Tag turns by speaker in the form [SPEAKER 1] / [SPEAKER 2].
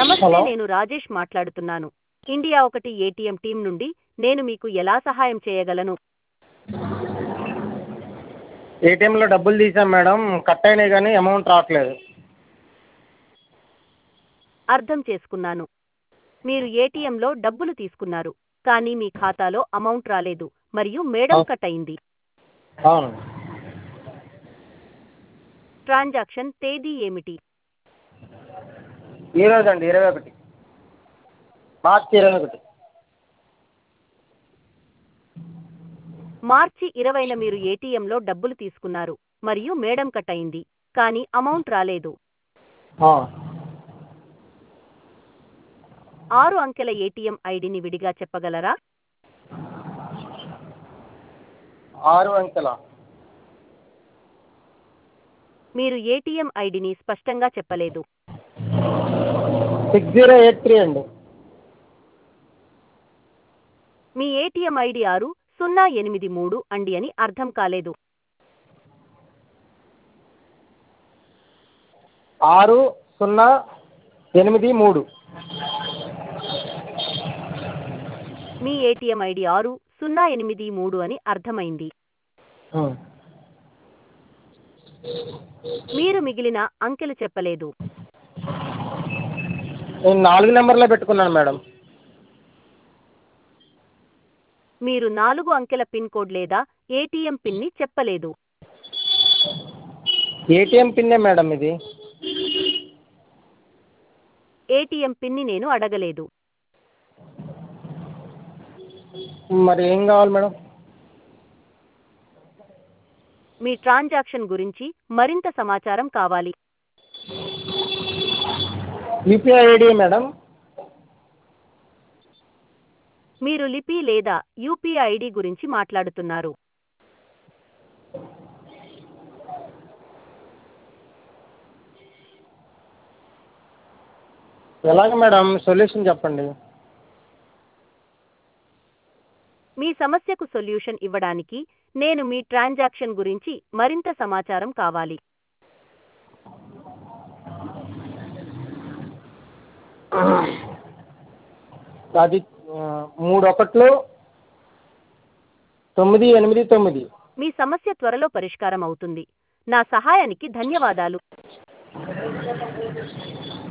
[SPEAKER 1] నమస్తే
[SPEAKER 2] హలో
[SPEAKER 1] నేను రాజేష్ మాట్లాడుతున్నాను ఇండియా ఒకటి ఏటీఎం టీం నుండి నేను మీకు ఎలా సహాయం చేయగలను
[SPEAKER 2] ఏటీఎంలో డబ్బులు తీసాం మేడం కట్ అయినాయి కానీ అమౌంట్ రావట్లేదు
[SPEAKER 1] అర్థం చేసుకున్నాను మీరు ఏటీఎంలో డబ్బులు తీసుకున్నారు కానీ మీ ఖాతాలో అమౌంట్ రాలేదు మరియు మేడం
[SPEAKER 2] అవు-
[SPEAKER 1] కట్ అయింది
[SPEAKER 2] అవును
[SPEAKER 1] ట్రాన్సాక్షన్ తేదీ ఏమిటి
[SPEAKER 2] ఈ రోజు అండి ఇరవై ఒకటి మార్చి ఇరవై ఒకటి
[SPEAKER 1] మార్చి ఇరవైన మీరు ఏటీఎంలో డబ్బులు తీసుకున్నారు మరియు మేడం కట్ అయింది కానీ అమౌంట్ రాలేదు
[SPEAKER 2] ఆ,
[SPEAKER 1] ఆరు అంకెల ఏటీఎం ఐడిని విడిగా చెప్పగలరా
[SPEAKER 2] ఆరు అంకెల
[SPEAKER 1] మీరు ఏటీఎం ఐడిని స్పష్టంగా చెప్పలేదు
[SPEAKER 2] సిక్స్ జీరో ఎయిట్ త్రీ అండి
[SPEAKER 1] మీ ఏటీఎం ఐడి ఆరు సున్నా ఎనిమిది మూడు అండి అని అర్థం కాలేదు
[SPEAKER 2] ఆరు సున్నా ఎనిమిది మూడు
[SPEAKER 1] మీ ఏటీఎం ఐడి ఆరు సున్నా ఎనిమిది మూడు అని అర్థమైంది
[SPEAKER 2] ఉం.
[SPEAKER 1] మీరు మిగిలిన అంకెలు చెప్పలేదు
[SPEAKER 2] నేను నాలుగు నెంబర్లే పెట్టుకున్నాను మేడం
[SPEAKER 1] మీరు నాలుగు అంకెల పిన్ కోడ్ లేదా ఏటీఎం పిన్ని చెప్పలేదు
[SPEAKER 2] ఏటీఎం పిన్నే మేడం ఇది
[SPEAKER 1] ఏటీఎం పిన్ని నేను అడగలేదు
[SPEAKER 2] మరి ఏం కావాలి మేడం
[SPEAKER 1] మీ ట్రాన్సాక్షన్ గురించి మరింత సమాచారం కావాలి
[SPEAKER 2] యూపీఐ ఐడి మేడం
[SPEAKER 1] మీరు లిపి లేదా యూపీఐ ఐడి గురించి మాట్లాడుతున్నారు
[SPEAKER 2] ఎలాగ మేడం సొల్యూషన్ చెప్పండి
[SPEAKER 1] మీ సమస్యకు సొల్యూషన్ ఇవ్వడానికి నేను మీ ట్రాన్సాక్షన్ గురించి మరింత సమాచారం కావాలి
[SPEAKER 2] అది ఆ, మూడు ఒకట్లు తొమ్మిది ఎనిమిది తొమ్మిది
[SPEAKER 1] మీ సమస్య త్వరలో పరిష్కారం అవుతుంది నా సహాయానికి ధన్యవాదాలు